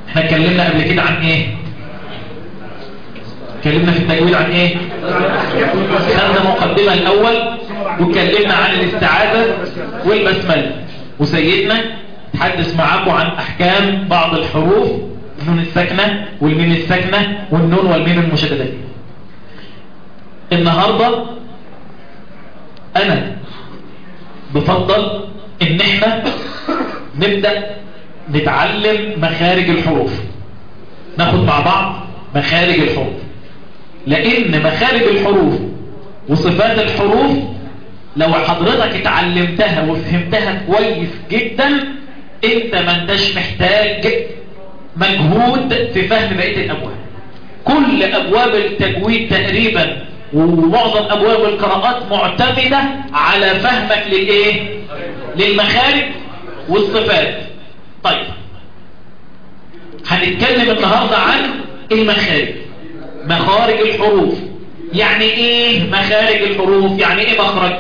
احنا اتكلمنا قبل كده عن ايه اتكلمنا في التجويد عن ايه خدنا مقدمة الاول واتكلمنا عن الاستعاذة والبسملة وسيدنا تحدث معاكم عن احكام بعض الحروف النون الساكنة والميم الساكنة والنون والميم المشددة النهاردة انا بفضل ان احنا نبدأ نتعلم مخارج الحروف ناخد مع بعض مخارج الحروف لان مخارج الحروف وصفات الحروف لو حضرتك اتعلمتها وفهمتها كويس جدا انت ما انتش محتاج مجهود في فهم بقية الابواب كل ابواب التجويد تقريبا ومعظم ابواب القراءات معتمدة على فهمك للايه للمخارج والصفات طيب هنتكلم النهاردة عن المخارج مخارج الحروف يعني ايه مخارج الحروف يعني ايه مخرج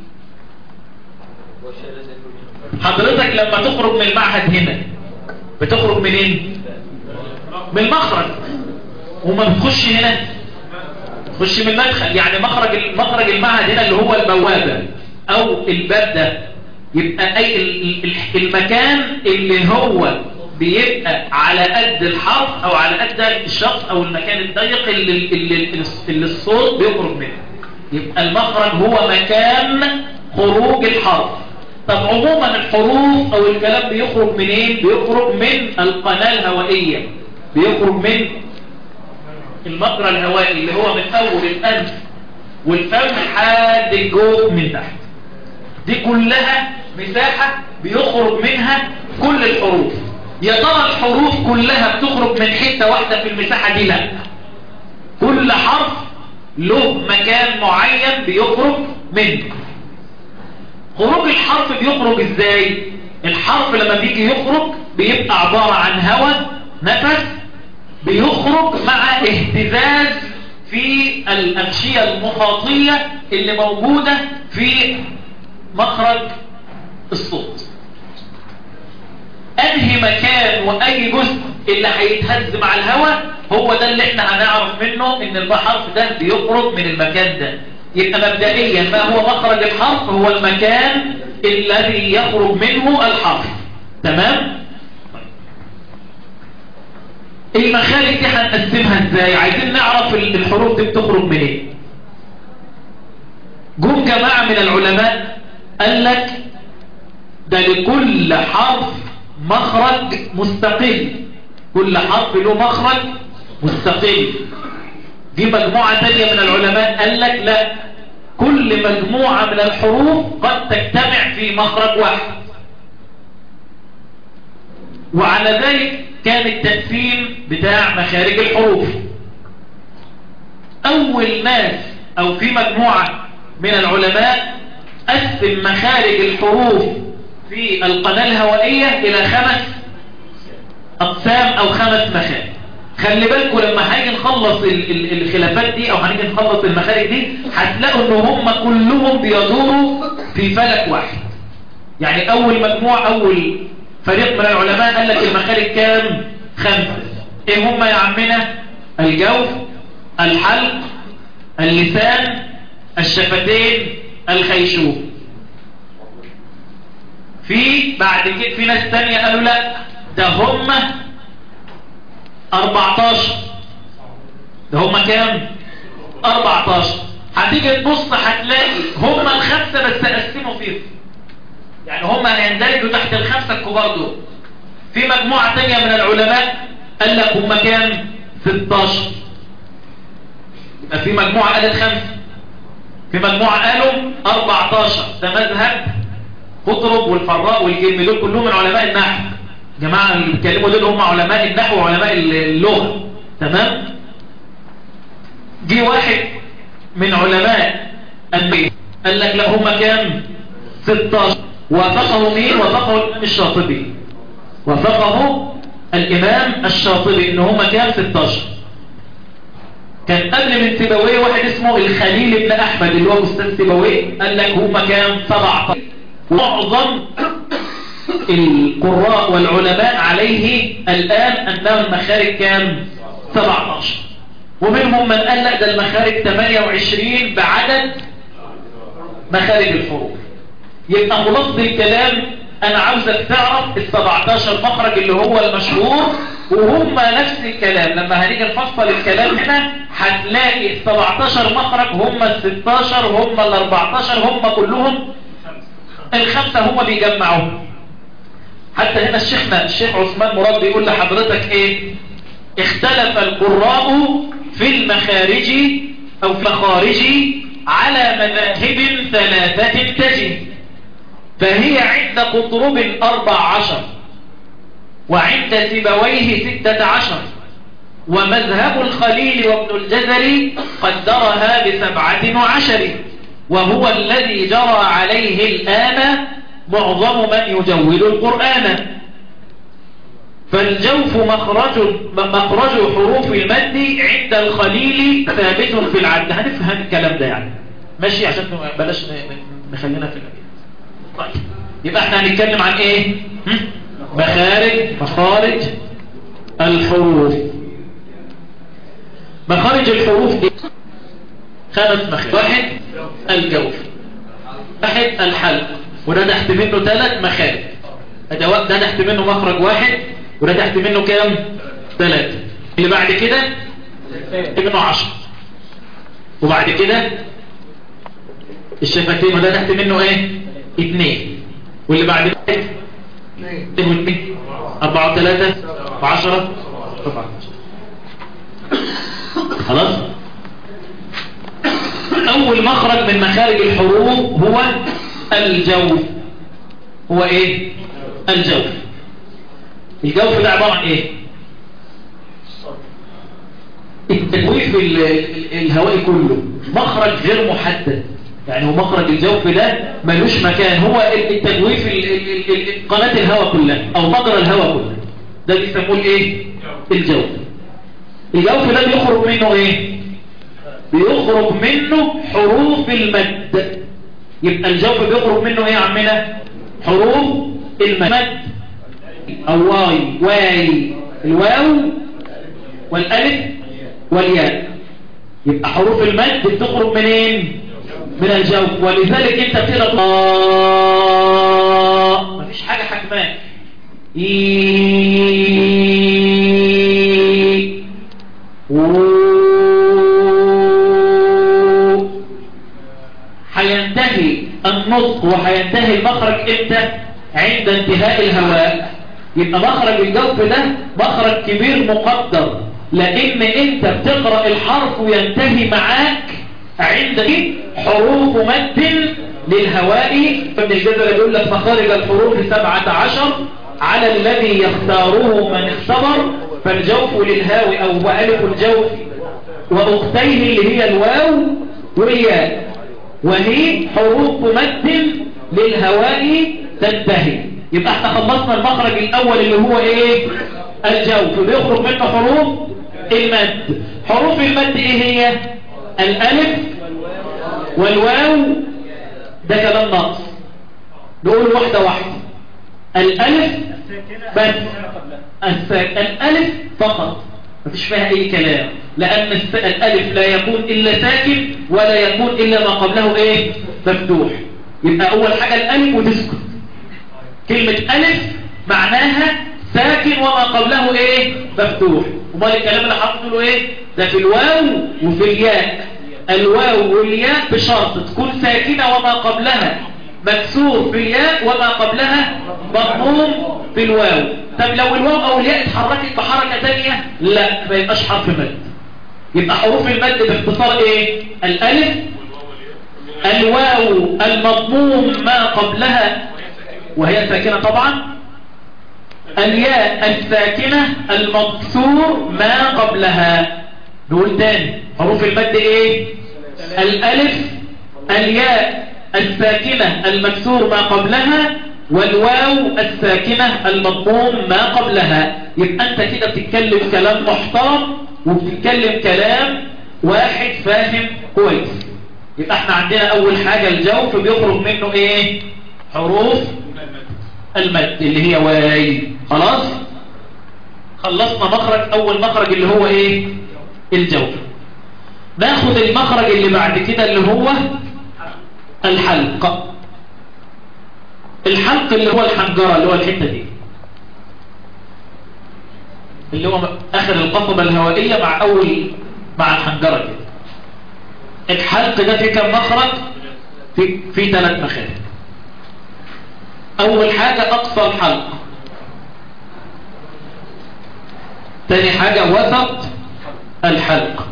حضرتك لما تخرج من المعهد هنا بتخرج منين من المخرج وما بتخش هنا تخش من المدخل يعني مخرج مخرج المعهد هنا اللي هو البوابة او الباب ده يبقى اي المكان اللي هو بيبقى على قد الحرف او على قد الشخص او المكان الضيق اللي, اللي, اللي الصوت بيخرج منه يبقى المخرج هو مكان خروج الحرف طب عموما الحروف او الكلام بيخرج منين بيخرج من القناة الهوائية بيخرج من المجرى الهوائي اللي هو من اول الانف والفم لحد الجوف من تحت دي كلها مساحة بيخرج منها كل الحروف يا ترى الحروف كلها بتخرج من حتة واحدة في المساحة دي لا كل حرف له مكان معين بيخرج منه خروج الحرف بيخرج ازاي الحرف لما بيجي يخرج بيبقى عبارة عن هواء نفس بيخرج مع اهتزاز في الأغشية المخاطية اللي موجودة في مخرج الصوت انهي مكان واي جزء اللي هيتهز مع الهواء هو ده اللي احنا هنعرف منه ان الحرف ده بيخرج من المكان ده يبقى مبدئيا ما هو مخرج الحرف هو المكان الذي يخرج منه الحرف تمام المخارج دي هنقسمها ازاي عايزين نعرف الحروف دي بتخرج منين إيه؟ جم جماعة من العلماء قال لك ده لكل حرف مخرج مستقل كل حرف له مخرج مستقل دي مجموعة تانية من العلماء قال لك لا كل مجموعة من الحروف قد تجتمع في مخرج واحد وعلى ذلك كان التقسيم بتاع مخارج الحروف أول ناس أو في مجموعة من العلماء قسم مخارج الحروف في القناة الهوائية إلى خمس أقسام أو خمس مخارج خلي بالكم لما هنيجي نخلص الخلافات دي أو هنيجي نخلص المخارج دي هتلاقوا إن هم كلهم بيدوروا في فلك واحد يعني أول مجموعة أول فريق من العلماء قال لك المخارج كام خمسة إيه هم يا عمنا الجوف الحلق اللسان الشفتين الخيشوم في بعد كده في ناس تانية قالوا لا ده هم 14 ده هم كام 14 هتيجي تبص هتلاقي هم الخمسة بس قسموا فيهم يعني هم هيندرجوا تحت الخمسة الكبار دول في مجموعة تانية من العلماء قال لك هم كام 16 يبقى في مجموعة قالت خمسة في مجموعة قالوا 14 ده مذهب قطرب والفراء والجلم دول كلهم من علماء النحو جماعة اللي بيتكلموا دول هم علماء النحو وعلماء اللغة تمام جه واحد من علماء النحو قال لك لا هم كام 16 وافقه مين وافقه الامام الشاطبي وافقه الامام الشاطبي ان هم كام 16 كان قبل من سيبويه واحد اسمه الخليل بن احمد اللي هو استاذ سيبويه قال لك هم كام 17 معظم القراء والعلماء عليه الآن أنه المخارج كام 17 ومنهم من قال لا ده المخارج 28 بعدد مخارج الحروف يبقى خلاصة الكلام انا عاوزك تعرف ال 17 مخرج اللي هو المشهور وهم نفس الكلام لما هنيجي نفصل الكلام هنا هتلاقي ال 17 مخرج هم ال 16 هم ال 14 هم كلهم الخمسة هم بيجمعوهم حتى هنا الشيخنا الشيخ عثمان مراد بيقول لحضرتك ايه اختلف القراء في المخارج او في المخارج على مذاهب ثلاثة تجي فهي عند قطرب أربع عشر وعند سبويه ستة عشر ومذهب الخليل وابن الجزري قدرها بسبعة وعشر وهو الذي جرى عليه الآن معظم من يجود القرآن فالجوف مخرج مخرج حروف المد عند الخليل ثابت في العد هنفهم الكلام ده يعني ماشي عشان بلاش نخلينا في الأبيات طيب يبقى احنا هنتكلم عن ايه مخارج مخارج الحروف مخارج الحروف ايه خمس مخارج واحد الجوف واحد الحلق وده تحت منه ثلاث مخارج ده ده تحت منه مخرج واحد وده تحت منه كام ثلاثة اللي بعد كده منه عشر وبعد كده الشفتين وده تحت منه ايه اثنين واللي بعد كده اثنين اربعة وثلاثة وعشرة خلاص اول مخرج من مخارج الحروف هو الجوف هو ايه الجوف الجوف ده عبارة عن ايه التجويف الهوائي كله مخرج غير محدد يعني هو مخرج الجوف ده ملوش مكان هو التجويف قناة الهواء كلها او مجرى الهواء كلها ده بيسموه الايه الجوف الجوف ده بيخرج منه ايه بيخرج منه حروف المد يبقى الجوف بيخرج منه ايه يا عمنا حروف المد او واي واي الواو والالف والياء يبقى حروف المد بتخرج منين من الجو ولذلك انت بتقرا آه مفيش حاجه حكماك اي هينتهي النطق وهينتهي المخرج امتى عند انتهاء الهواء يبقى مخرج الجوف ده مخرج كبير مقدر لان انت بتقرأ الحرف وينتهي معاك عند حروف مد للهواء فابن الجزر يقول لك مخارج الحروف سبعة عشر على الذي يختاره من اختبر فالجوف للهاوي او ألف الجوف وأختيه اللي هي الواو والياء وهي حروف مد للهواء تنتهي يبقى احنا خلصنا المخرج الاول اللي هو ايه الجوف بيخرج منه حروف المد حروف المد ايه هي الالف والواو ده كلام ناقص نقول واحدة واحدة الالف بس الساك الالف فقط مفيش فيها اي كلام لان الالف لا يكون الا ساكن ولا يكون الا ما قبله ايه مفتوح يبقى اول حاجة الالف وتسكت كلمة الف معناها ساكن وما قبله ايه مفتوح وما الكلام اللي حاطط له ايه ده في الواو وفي الياء الواو والياء بشرط تكون ساكنة وما قبلها مكسور في الياء وما قبلها مضموم في الواو طب لو الواو او الياء اتحركت بحركة تانية لا ما يبقاش حرف مد يبقى حروف المد باختصار ايه الالف الواو المضموم ما قبلها وهي ساكنة طبعا الياء الساكنة المكسور ما قبلها نقول تاني حروف المد ايه الالف الياء الساكنة المكسور ما قبلها والواو الساكنة المضموم ما قبلها يبقى انت كده بتتكلم كلام محترم وبتتكلم كلام واحد فاهم كويس يبقى احنا عندنا اول حاجة الجوف بيخرج منه ايه حروف المد اللي هي واي خلاص خلصنا مخرج اول مخرج اللي هو ايه الجوف ناخد المخرج اللي بعد كده اللي هو الحلق الحلق اللي هو الحنجرة اللي هو الحتة دي اللي هو اخر القصبة الهوائية مع اول مع الحنجرة كده الحلق ده فيه كم مخرج في في ثلاث مخارج اول حاجة اقصى الحلق تاني حاجة وسط الحلق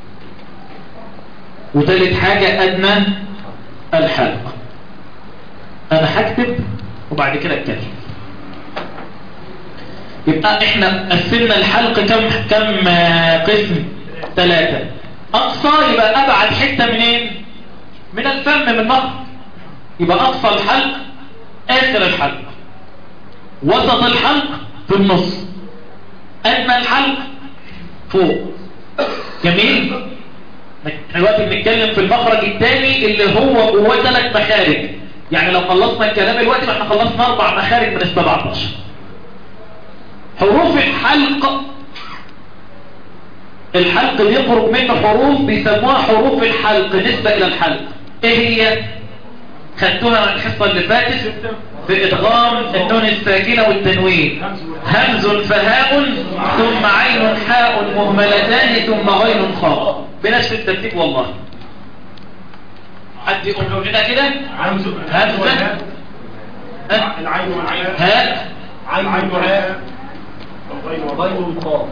وتالت حاجة ادنى الحلق انا هكتب وبعد كده اتكلم يبقى احنا قسمنا الحلق كم كم قسم ثلاثة اقصى يبقى ابعد حتة منين من الفم من النهر يبقى اقصى الحلق اخر الحلق وسط الحلق في النص ادنى الحلق فوق جميل احنا دلوقتي بنتكلم في المخرج الثاني اللي هو جواه ثلاث مخارج يعني لو خلصنا الكلام دلوقتي احنا خلصنا اربع مخارج من ال 17 حروف الحلق الحلق بيخرج منه حروف بيسموها حروف الحلق نسبة الى الحلق ايه هي خدتوها الحصة اللي فاتت في ادغام النون الساكنة والتنوين همز فهاء ثم عين حاء مهملتان ثم غين خاء بنفس الترتيب والله حد يقول لنا كده همزة همزة العين والعين هاء عين وهاء وغين والخاء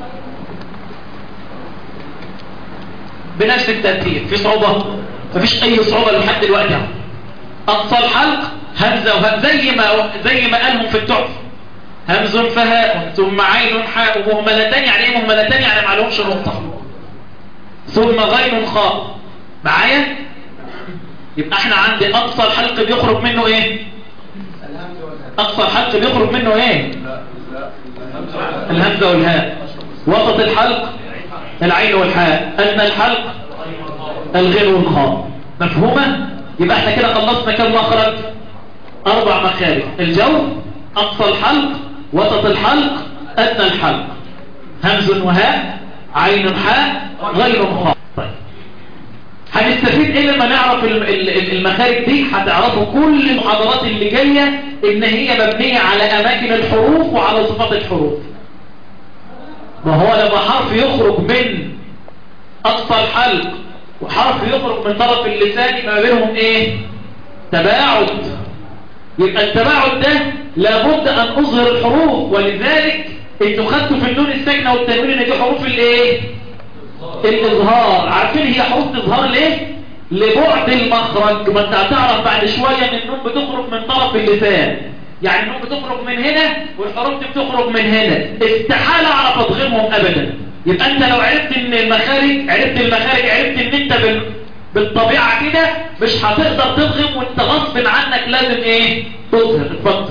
بنفس الترتيب في صعوبة مفيش اي صعوبة لحد دلوقتي اهو اقصى الحلق همزة وهم زي ما زي ما قالهم في التحف همز فهاء ثم عين حاء ومهملتان يعني ايه مهملتان يعني ما لهمش نقطة ثم غين خاء معايا يبقى احنا عندي اقصى الحلق بيخرج منه ايه اقصى الحلق بيخرج منه ايه الهمزة والهاء وسط الحلق العين والحاء ادنى الحلق الغين والخاء مفهومة يبقى احنا كده خلصنا كم مخرج اربع مخارج الجو اقصى الحلق وسط الحلق ادنى الحلق همز وهاء عين حاء غير خاء طيب هنستفيد ايه لما نعرف ال- ال- المخارج دي هتعرفوا كل المحاضرات اللي جاية ان هي مبنية على اماكن الحروف وعلى صفات الحروف ما هو لما حرف يخرج من اقصى الحلق وحرف يخرج من طرف اللسان ما بينهم ايه تباعد يبقى التباعد ده لابد ان اظهر الحروف ولذلك انتوا خدتوا في النون الساكنه والتنوين ان دي حروف الايه الاظهار عارفين هي حروف الاظهار ليه لبعد المخرج ما انت هتعرف بعد شويه ان النون بتخرج من طرف اللسان يعني النون بتخرج من هنا والحروف دي بتخرج من هنا استحاله اعرف اضغمهم ابدا يبقى انت لو عرفت ان المخارج عرفت المخارج عرفت ان انت بال... بالطبيعه كده مش هتقدر تضغم وانت غصب عنك لازم ايه تظهر اتفضل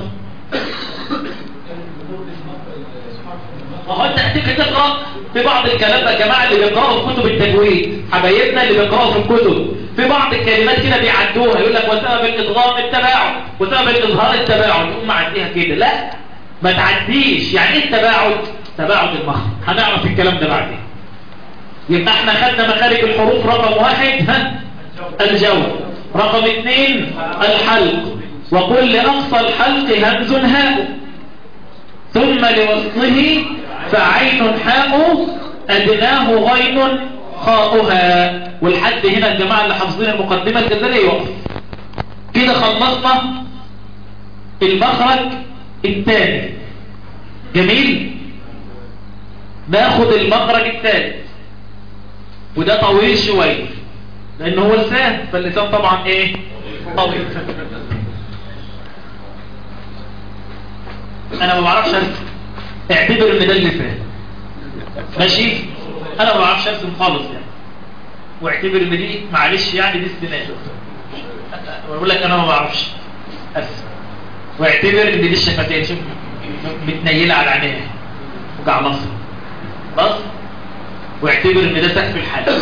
ما هو انت هتيجي تقرا في بعض الكلام يا جماعه اللي بيقراوا في كتب التجويد حبايبنا اللي بيقراوا في الكتب في بعض الكلمات كده بيعدوها يقول لك وسبب الادغام التباعد وسبب الاظهار التباعد تقوم معديها كده لا ما تعديش يعني ايه التباعد تباعد المخرج هنعرف الكلام ده بعدين يبقى احنا خدنا مخارج الحروف رقم واحد ها الجو رقم اثنين الحلق وكل اقصى الحلق همز هاء ثم لوصله فعين حاء أدناه غين خاؤها والحد هنا الجماعة اللي حافظين المقدمة الجزائية يقف كده خلصنا المخرج الثاني جميل ناخد المخرج الثالث وده طويل شوية لأن هو لسان فاللسان طبعا ايه طويل انا ما بعرفش ارسم اعتبر ان ده اللسان ماشي انا ما بعرفش ارسم خالص يعني واعتبر ان دي معلش يعني دي السنان بقول لك انا ما بعرفش ارسم واعتبر ان دي الشفتين شوف متنيله على عينيها وجع مصر خلاص واعتبر ان ده سقف الحلق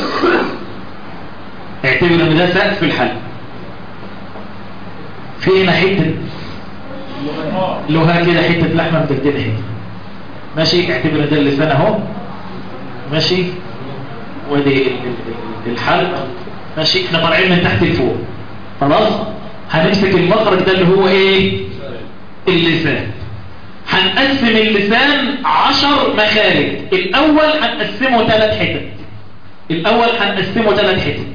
اعتبر ان ده سقف الحلق في هنا حته لها كده حتة لحمة مدلدلة هنا ماشي اعتبر ده اللسان اهو ماشي ودي ال- ال- الحلق ماشي احنا طالعين من تحت لفوق خلاص هنمسك المخرج ده اللي هو ايه اللسان هنقسم اللسان عشر مخارج الاول هنقسمه ثلاث حتت الاول هنقسمه ثلاث حتت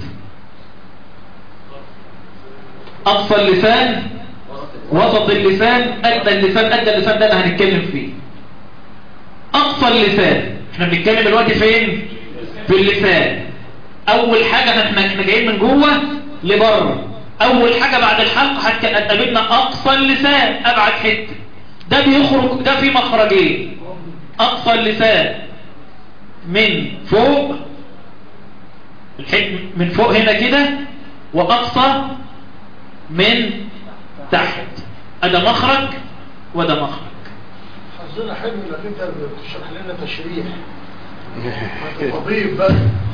اقصى اللسان وسط اللسان ادنى اللسان ادنى اللسان ده اللي هنتكلم فيه اقصى اللسان احنا بنتكلم دلوقتي فين في اللسان اول حاجة احنا احنا جايين من جوه لبره اول حاجة بعد الحلق هتك- هتقابلنا اقصى اللسان ابعد حته ده بيخرج ده في مخرجين اقصى اللسان من فوق الحت من فوق هنا كده واقصى من تحت هذا مخرج وده مخرج حظنا حلو انك انت بتشرح لنا تشريح طبيب بس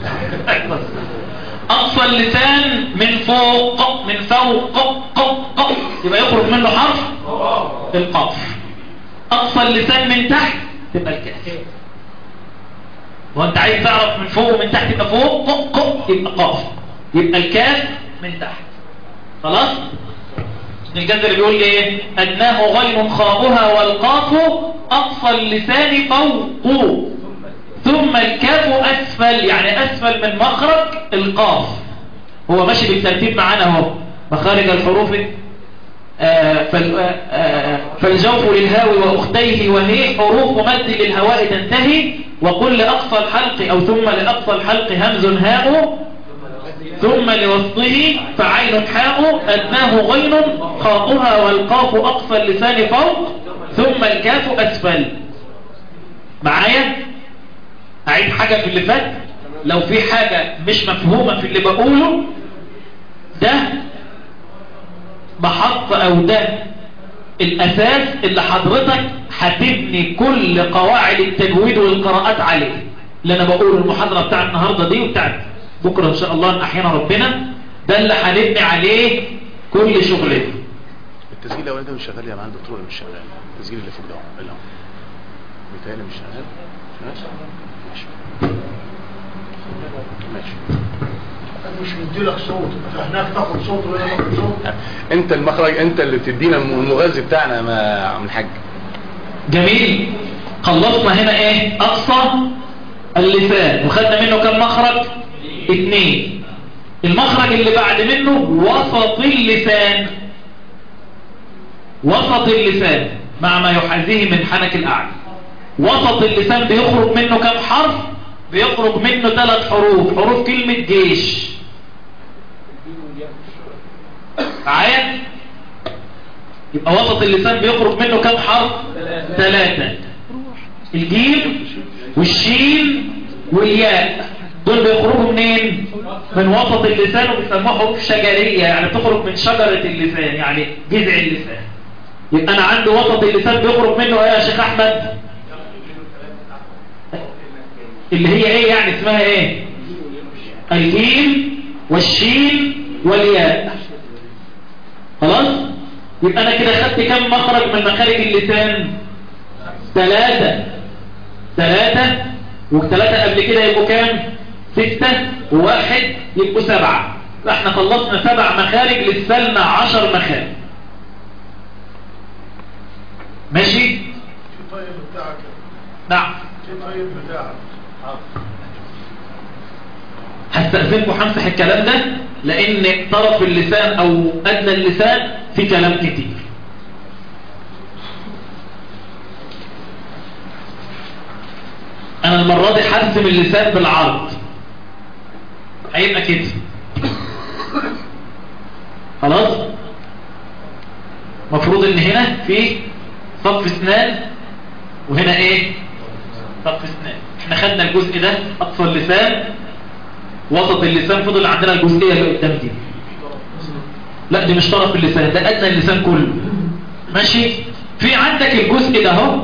اقصى اللسان من فوق من فوق قق قق يبقى يخرج منه حرف القاف اقصى اللسان من تحت تبقى الكاف وانت عايز تعرف من فوق ومن تحت يبقى فوق قق قق يبقى قاف يبقى الكاف من تحت خلاص ابن الجزري بيقول لي ايه ادناه غين خاؤها والقاف اقصى اللسان فوق ثم الكاف اسفل يعني اسفل من مخرج القاف هو ماشي بالترتيب معانا اهو مخارج الحروف آه، فال- آه، آه، فالجوف للهاوي واختيه وهي حروف مد للهواء تنتهي وقل لاقصى الحلق او ثم لاقصى الحلق همز هاء ثم لوسطه فعين حاء أدناه غين خاطها والقاف أقصى اللسان فوق ثم الكاف أسفل معايا أعيد حاجة في اللي فات لو في حاجة مش مفهومة في اللي بقوله ده محط أو ده الأساس اللي حضرتك هتبني كل قواعد التجويد والقراءات عليه اللي أنا بقوله المحاضرة بتاع النهاردة دي وبتاعت بكرة إن شاء الله إن أحيانا ربنا ده اللي هنبني عليه كل شغلنا التسجيل الاولاني ده مش شغال يا معالي الدكتور ولا مش شغال التسجيل اللي فوق ده اهو اللي هو بيتهيألي مش شغال ماشي ماشي ماشي مش مديلك صوت انت هناك تاخد صوت وهنا تاخد صوت انت المخرج انت اللي بتدينا المغذي بتاعنا يا ما- عم الحاج جميل خلصنا هنا ايه اقصى اللسان وخدنا منه كم مخرج اتنين المخرج اللي بعد منه وسط اللسان وسط اللسان مع ما يحاذيه من حنك الاعلى وسط اللسان بيخرج منه كم حرف بيخرج منه ثلاث حروف حروف كلمة جيش معايا يبقى وسط اللسان بيخرج منه كم حرف ثلاثة الجيم والشين والياء دول بيخرجوا منين من وسط اللسان وبيسموها حروف شجرية يعني بتخرج من شجرة اللسان يعني جذع اللسان يبقى انا عندي وسط اللسان بيخرج منه ايه يا شيخ احمد اللي هي ايه يعني اسمها ايه الجيم والشين والياء خلاص يبقى انا كده خدت كم مخرج من مخارج اللسان ثلاثة ثلاثة وثلاثة قبل كده يبقوا كام ستة وواحد يبقوا سبعة احنا خلصنا سبع مخارج للسلمة عشر مخارج ماشي في طيب بتاعك نعم في طيب بتاعك هستأذنكم همسح الكلام ده لان طرف اللسان او ادنى اللسان في كلام كتير انا المرة دي هرسم اللسان بالعرض هيبقى كده خلاص مفروض ان هنا في صف اسنان وهنا ايه صف اسنان احنا خدنا الجزء ده اقصى اللسان وسط اللسان فضل عندنا الجزئية اللي قدام دي لا دي مش طرف اللسان ده ادنى اللسان كله ماشي في عندك الجزء ده اهو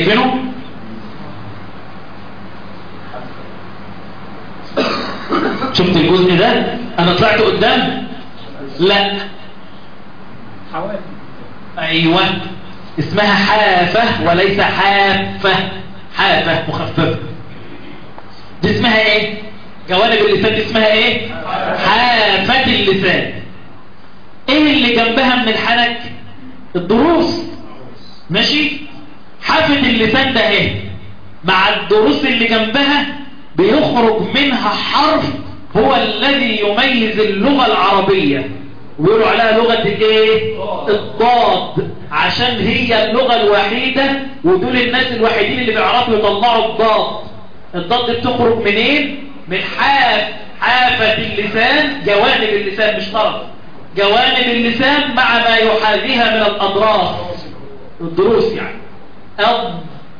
شايفينه شفت الجزء ده انا طلعت قدام لا حوالي ايوه اسمها حافة وليس حافة حافة مخففة دي اسمها ايه جوانب اللسان دي اسمها ايه حافة اللسان ايه اللي جنبها من الحنك الضروس ماشي حافة اللسان ده ايه مع الضروس اللي جنبها بيخرج منها حرف هو الذي يميز اللغة العربية ويقولوا عليها لغة الايه الضاد عشان هي اللغة الوحيدة ودول الناس الوحيدين اللي بيعرفوا يطلعوا الضاد الضاد دي بتخرج منين من حاف حافة اللسان جوانب اللسان مش طرف جوانب اللسان مع ما يحاذيها من الأضراس الضروس يعني أض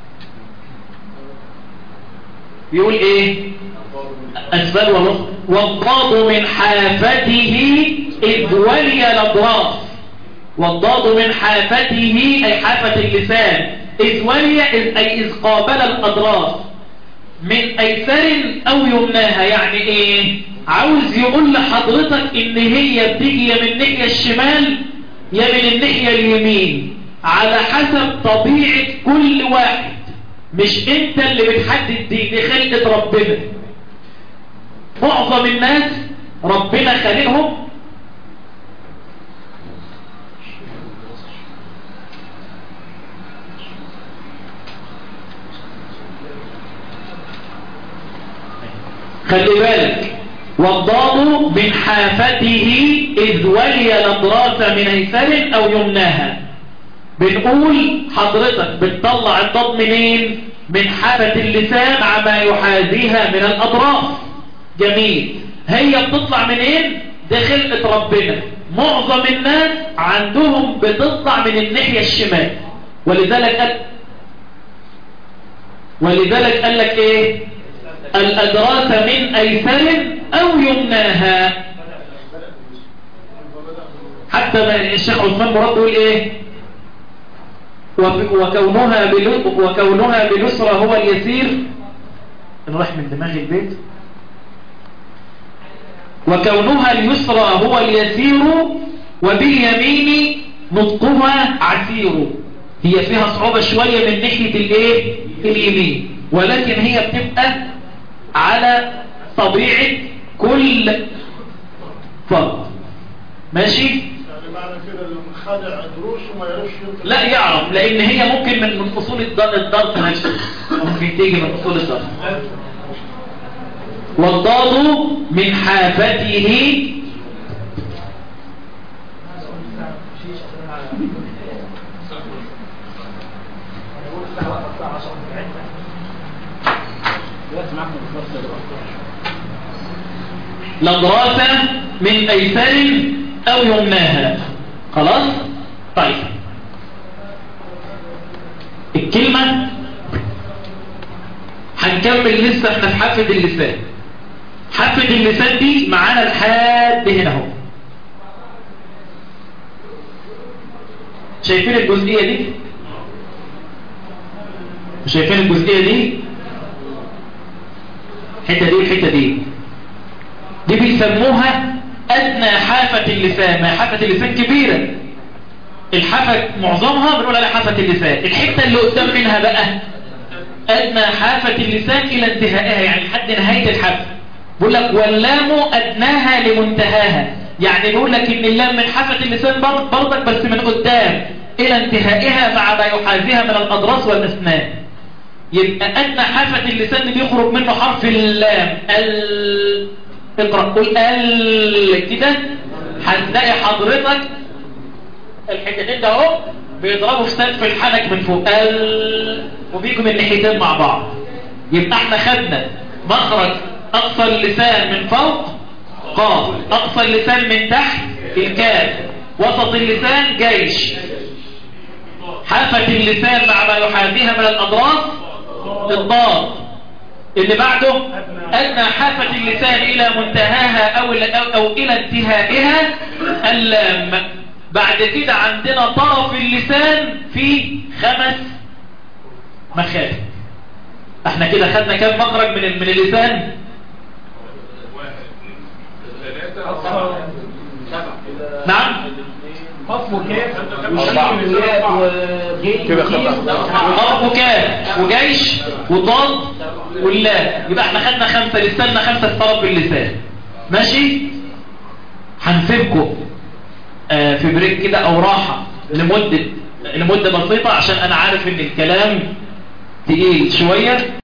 بيقول ايه أسفل ونص والضاد من حافته إذ ولي الأضراس والضاد من حافته أي حافة اللسان إذ ولي إذ أي إذ قابل الأضراس من أيسر أو يمناها يعني إيه عاوز يقول لحضرتك إن هي بتيجي يا من الناحية الشمال يا من الناحية اليمين على حسب طبيعة كل واحد مش انت اللي بتحدد دي دي خلقة ربنا معظم الناس ربنا خلقهم خلي بالك والضاد من حافته إذ ولي الأضراس من أيسر أو يمناها بنقول حضرتك بتطلع الضاد منين من حافة اللسان عما يحاذيها من الأضراس جميل هي بتطلع منين ده خلقة ربنا معظم الناس عندهم بتطلع من الناحية الشمال ولذلك قال ولذلك قال لك ايه الأدراس من أيسر أو يمناها حتى ما الشيخ عثمان مراد يقول ايه وكونها وكونها باليسرى هو اليسير انا رايح من دماغي البيت وكونها اليسرى هو اليسير وباليمين نطقها عسير هي فيها صعوبة شوية من ناحية الايه اليمين ولكن هي بتبقى على طبيعة كل فرد ماشي يعني معنى كده اللي خادع دروس وما يعرفش ينطق لا يعرف لان هي ممكن من من اصول الض- الضرب نفسه ممكن تيجي من اصول الضرب والضاد من حافته لضراسة من أيسر أو يمناها خلاص طيب الكلمة هنكمل لسه احنا في حافة اللسان حافة اللسان دي معانا لحد هنا اهو شايفين الجزئية دي شايفين الجزئية دي الحتة دي والحتة دي دي بيسموها أدنى حافة اللسان ما حافة اللسان كبيرة الحافة معظمها بنقول عليها حافة اللسان الحتة اللي قدام منها بقى أدنى حافة اللسان إلى انتهائها يعني لحد نهاية الحافة بيقول لك واللام أدناها لمنتهاها يعني بيقول لك إن اللام من حافة اللسان برض- برضك بس من قدام إلى انتهائها مع ما يحاذيها من الأضراس والأسنان يبقى أدنى حافة اللسان اللي بيخرج منه حرف اللام ال اقرأ قول ال كده هتلاقي حضرتك الحتتين ده اهو بيضربوا في سقف الحنك من فوق ال وبيجوا من ناحيتين مع بعض يبقى احنا خدنا مخرج اقصى اللسان من فوق قاف اقصى اللسان من تحت الكاف وسط اللسان جيش حافة اللسان مع ما يحاذيها من الأضراس الضاد اللي بعده أدنى حافة اللسان إلى منتهاها أو, أو, أو إلى انتهائها اللام بعد كده عندنا طرف اللسان في خمس مخارج احنا كده خدنا كام مخرج من من اللسان نعم قف وكاف أربعة. وشين وياء وجيم كده خدنا. اه وكاف وجيش وضاد واللام يبقى احنا خدنا خمسة لساننا خمسة في طرف اللسان ماشي هنسيبكم آه في بريك كده او راحة لمدة لمدة بسيطة عشان انا عارف ان الكلام تقيل شوية